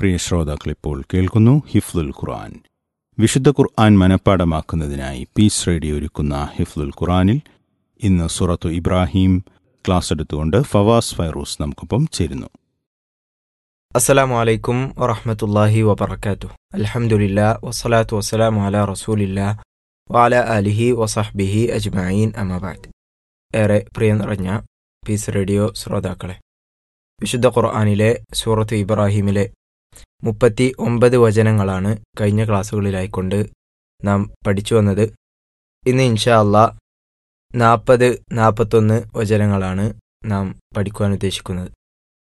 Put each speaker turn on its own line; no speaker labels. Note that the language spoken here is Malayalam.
പ്രിയ ശ്രോതാക്കൾ ഇപ്പോൾ കേൾക്കുന്നു ഹിഫ്ലുൽ ഖുർആൻ വിശുദ്ധ ഖുർആൻ മനഃപ്പാടമാക്കുന്നതിനായി പീസ് റേഡിയോ ഒരുക്കുന്ന ഹിഫ്ലുൽ ഖുർആനിൽ ഇന്ന് സുറത്തു ഇബ്രാഹിം ക്ലാസ് എടുത്തുകൊണ്ട് ഫവാസ് ഫൈറൂസ് നമുക്കൊപ്പം ചേരുന്നു
അസ്സലാമു അലൈക്കും വറഹമത്തല്ലാഹി വബർക്കാത്തു അൽഹംദുലില്ലാ വസ്സലാത്തു വസ്സലാമു അലാ റസൂലില്ലാ വാല അലിഹി വസഹ്ബിഹി അജ്മഈൻ അമബാദ് ഏറെ പ്രിയം നിറഞ്ഞ പീസ് റേഡിയോ ശ്രോതാക്കളെ വിശുദ്ധ ഖുർആാനിലെ സൂറത്ത് ഇബ്രാഹിമിലെ മുപ്പത്തി ഒമ്പത് വചനങ്ങളാണ് കഴിഞ്ഞ ക്ലാസ്സുകളിലായിക്കൊണ്ട് നാം പഠിച്ചു വന്നത് ഇന്ന് ഇൻഷാ അള്ളാ നാൽപ്പത് നാൽപ്പത്തൊന്ന് വചനങ്ങളാണ് നാം പഠിക്കുവാൻ ഉദ്ദേശിക്കുന്നത്